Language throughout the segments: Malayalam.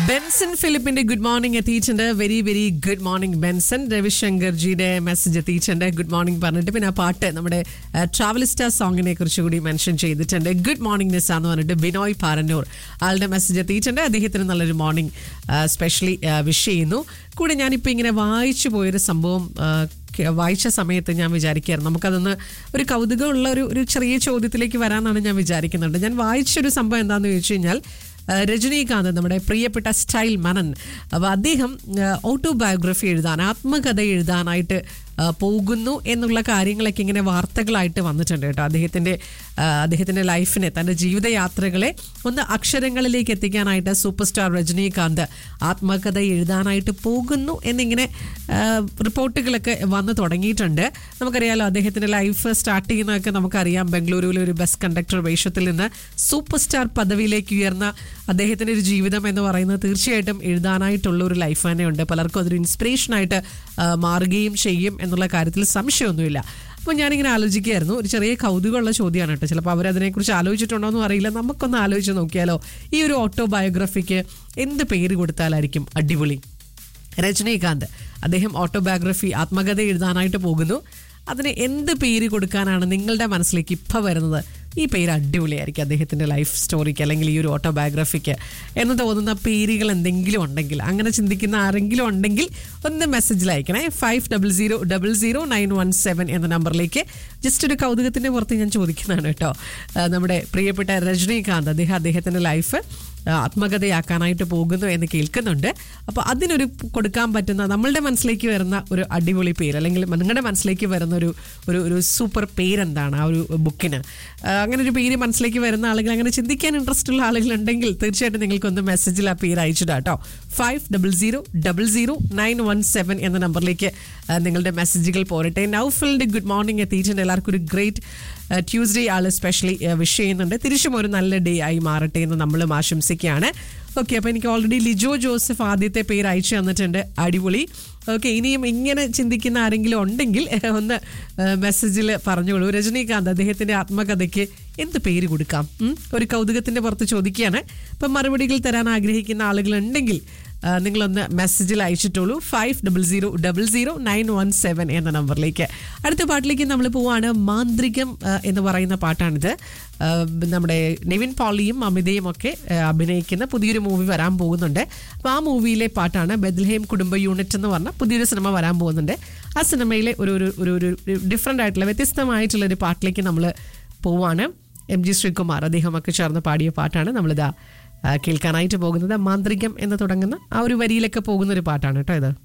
ബെൻസൺ ഫിലിപ്പിന്റെ ഗുഡ് മോർണിംഗ് എത്തിയിട്ടുണ്ട് very very good morning Benson രവിശങ്കർജിയുടെ മെസ്സേജ് എത്തിയിട്ടുണ്ട് ഗുഡ് മോർണിംഗ് പറഞ്ഞിട്ട് പിന്നെ ആ പാട്ട് നമ്മുടെ ട്രാവലിസ്റ്റ സോങ്ങിനെ കുറിച്ച് കൂടി മെൻഷൻ ചെയ്തിട്ടുണ്ട് ഗുഡ് മോർണിംഗ് നിസ എന്ന് പറഞ്ഞിട്ട് ബിനോയ് പാരന്നൂർ ആളുടെ മെസ്സേജ് എത്തിയിട്ടുണ്ട് അദ്ദേഹത്തിന് നല്ലൊരു മോർണിംഗ് സ്പെഷ്യലി വിഷ് ചെയ്യുന്നു കൂടെ ഞാനിപ്പോൾ ഇങ്ങനെ വായിച്ചു പോയൊരു സംഭവം ആ, ക- വായിച്ച സമയത്ത് ഞാൻ വിചാരിക്കുകയായിരുന്നു നമുക്കതൊന്ന് ഒരു കൗതുകമുള്ള ഒരു ഒരു ചെറിയ ചോദ്യത്തിലേക്ക് വരാമെന്നാണ് ഞാൻ വിചാരിക്കുന്നുണ്ട് ഞാൻ വായിച്ചൊരു സംഭവം എന്താണെന്ന് ചോദിച്ചു കഴിഞ്ഞാൽ ആ, രജനീകാന്ത് നമ്മുടെ പ്രിയപ്പെട്ട സ്റ്റൈൽ മനൻ അപ്പോൾ അദ്ദേഹം ഓട്ടോബയോഗ്രഫി എഴുതാൻ ആത്മകഥ എഴുതാനായിട്ട് ആ, പോകുന്നു എന്നുള്ള കാര്യങ്ങളൊക്കെ ഇങ്ങനെ വാർത്തകളായിട്ട് വന്നിട്ടുണ്ട് കേട്ടോ അദ്ദേഹത്തിൻ്റെ ആ, അദ്ദേഹത്തിൻ്റെ ലൈഫിനെ തൻ്റെ ജീവിതയാത്രകളെ ഒന്ന് അക്ഷരങ്ങളിലേക്ക് എത്തിക്കാനായിട്ട് സൂപ്പർ സ്റ്റാർ രജനീകാന്ത് ആത്മകഥ എഴുതാനായിട്ട് പോകുന്നു എന്നിങ്ങനെ ആ, റിപ്പോർട്ടുകളൊക്കെ വന്നു തുടങ്ങിയിട്ടുണ്ട് നമുക്കറിയാലോ അദ്ദേഹത്തിൻ്റെ ലൈഫ് സ്റ്റാർട്ട് ചെയ്യുന്നതൊക്കെ നമുക്കറിയാം ബംഗളൂരുവിലെ ഒരു ബസ് കണ്ടക്ടർ വേഷത്തിൽ നിന്ന് സൂപ്പർ സ്റ്റാർ പദവിയിലേക്ക് ഉയർന്ന അദ്ദേഹത്തിൻ്റെ ഒരു ജീവിതം എന്ന് പറയുന്നത് തീർച്ചയായിട്ടും എഴുതാനായിട്ടുള്ള ഒരു ലൈഫ് തന്നെയുണ്ട് പലർക്കും അതൊരു ഇൻസ്പിറേഷനായിട്ട് ആ, മാറുകയും ചെയ്യും എന്നുള്ള കാര്യത്തിൽ സംശയമൊന്നുമില്ല അപ്പോൾ ഞാനിങ്ങനെ ആലോചിക്കുകയായിരുന്നു ഒരു ചെറിയ കൗതുകമുള്ള ചോദ്യമാണ് കേട്ടോ ചിലപ്പോൾ അവരതിനെക്കുറിച്ച് ആലോചിച്ചിട്ടുണ്ടോ എന്നും അറിയില്ല നമുക്കൊന്ന് ആലോചിച്ച് നോക്കിയാലോ ഈ ഒരു ഓട്ടോബയോഗ്രഫിക്ക് എന്ത് പേര് കൊടുത്താലായിരിക്കും അടിപൊളി രജനീകാന്ത് അദ്ദേഹം ഓട്ടോബയോഗ്രഫി ആത്മകഥ എഴുതാനായിട്ട് പോകുന്നു അതിന് എന്ത് പേര് കൊടുക്കാനാണ് നിങ്ങളുടെ മനസ്സിലേക്ക് ഇപ്പം വരുന്നത് ഈ പേര് അടിപൊളിയായിരിക്കും അദ്ദേഹത്തിൻ്റെ ലൈഫ് സ്റ്റോറിക്ക് അല്ലെങ്കിൽ ഈ ഒരു ഓട്ടോബയോഗ്രഫിക്ക് എന്ന് തോന്നുന്ന പേരുകൾ എന്തെങ്കിലും ഉണ്ടെങ്കിൽ അങ്ങനെ ചിന്തിക്കുന്ന ആരെങ്കിലും ഉണ്ടെങ്കിൽ ഒന്ന് മെസ്സേജിൽ അയക്കണേ five double zero double zero nine one seven എന്ന നമ്പറിലേക്ക് ജസ്റ്റ് ഒരു കൗതുകത്തിൻ്റെ പുറത്ത് ഞാൻ ചോദിക്കുന്നതാണ് കേട്ടോ ആ, നമ്മുടെ പ്രിയപ്പെട്ട രജനീകാന്ത് അദ്ദേഹം അദ്ദേഹത്തിൻ്റെ ലൈഫ് ആത്മകഥയാക്കാനായിട്ട് പോകുന്നു എന്ന് കേൾക്കുന്നുണ്ട് അപ്പോൾ അതിനൊരു കൊടുക്കാൻ പറ്റുന്ന നമ്മളുടെ മനസ്സിലേക്ക് വരുന്ന ഒരു അടിപൊളി പേര് അല്ലെങ്കിൽ നിങ്ങളുടെ മനസ്സിലേക്ക് വരുന്ന ഒരു ഒരു ഒരു സൂപ്പർ പേരെന്താണ് ആ ഒരു ബുക്കിന് ആ, അങ്ങനെ ഒരു പേര് മനസ്സിലേക്ക് വരുന്ന ആളുകൾ അങ്ങനെ ചിന്തിക്കാൻ ഇൻട്രസ്റ്റ് ഉള്ള ആളുകളുണ്ടെങ്കിൽ തീർച്ചയായിട്ടും നിങ്ങൾക്കൊന്ന് മെസ്സേജിൽ ആ പേര് അയച്ചിടാം കേട്ടോ five double zero double zero nine one seven എന്ന നമ്പറിലേക്ക് ആ, നിങ്ങളുടെ മെസ്സേജുകൾ പോരട്ടെ നൗഫിലിൻ്റെ ഗുഡ് മോർണിംഗ് എത്തിയിട്ടുണ്ട് എല്ലാവർക്കും ഒരു ഗ്രേറ്റ് ട്യൂസ്ഡേ ആള് സ്പെഷ്യലി വിഷ് ചെയ്യുന്നുണ്ട് തിരിച്ചും ഒരു നല്ല ഡേ ആയി മാറട്ടെ എന്ന് നമ്മളും ആശംസിക്കുകയാണ് ഓക്കെ അപ്പോൾ എനിക്ക് ഓൾറെഡി ലിജോ ജോസഫ് ആദ്യത്തെ പേര് അയച്ചു തന്നിട്ടുണ്ട് അടിപൊളി ഓക്കെ ഇനിയും ഇങ്ങനെ ചിന്തിക്കുന്ന ആരെങ്കിലും ഉണ്ടെങ്കിൽ ഏഹ്, ഒന്ന് മെസ്സേജിൽ പറഞ്ഞോളൂ രജനീകാന്ത് അദ്ദേഹത്തിൻ്റെ ആത്മകഥയ്ക്ക് എന്ത് പേര് കൊടുക്കാം ഉം? ഒരു കൗതുകത്തിൻ്റെ പുറത്ത് ചോദിക്കുകയാണ് അപ്പം മറുപടികൾ തരാൻ ആഗ്രഹിക്കുന്ന ആളുകളുണ്ടെങ്കിൽ ആ, നിങ്ങളൊന്ന് മെസ്സേജിൽ അയച്ചിട്ടുള്ളൂ five double zero double zero nine one seven എന്ന നമ്പറിലേക്ക് അടുത്ത പാട്ടിലേക്ക് നമ്മൾ പോവാണ് മാന്ത്രികം ആ, എന്ന് പറയുന്ന പാട്ടാണിത് ആ, നമ്മുടെ നിവിൻ പോളിയും അമിതയും ഒക്കെ ആ, അഭിനയിക്കുന്ന പുതിയൊരു മൂവി വരാൻ പോകുന്നുണ്ട് അപ്പോൾ ആ മൂവിയിലെ പാട്ടാണ് ബെദ്ലഹേം കുടുംബ യൂണിറ്റ് എന്ന് പറഞ്ഞ പുതിയൊരു സിനിമ വരാൻ പോകുന്നുണ്ട് ആ സിനിമയിലെ ഒരു ഒരു ഒരു ഒരു ഡിഫറെൻ്റ് ആയിട്ടുള്ള വ്യത്യസ്തമായിട്ടുള്ള ഒരു പാട്ടിലേക്ക് നമ്മൾ പോവാണ് എം ജി ശ്രീകുമാർ അദ്ദേഹമൊക്കെ ചേർന്ന് പാടിയ പാട്ടാണ് നമ്മളിതാ ആ, കേൾക്കാനായിട്ട് പോകുന്നത് മാന്ത്രികം എന്ന് തുടങ്ങുന്ന ആ ഒരു വരിയിലൊക്കെ പോകുന്ന ഒരു പാട്ടാണ് കേട്ടോ ഇത്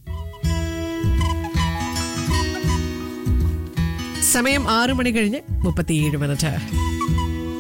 സമയം ആറു മണി കഴിഞ്ഞ് മുപ്പത്തിയേഴ് മിനിറ്റ്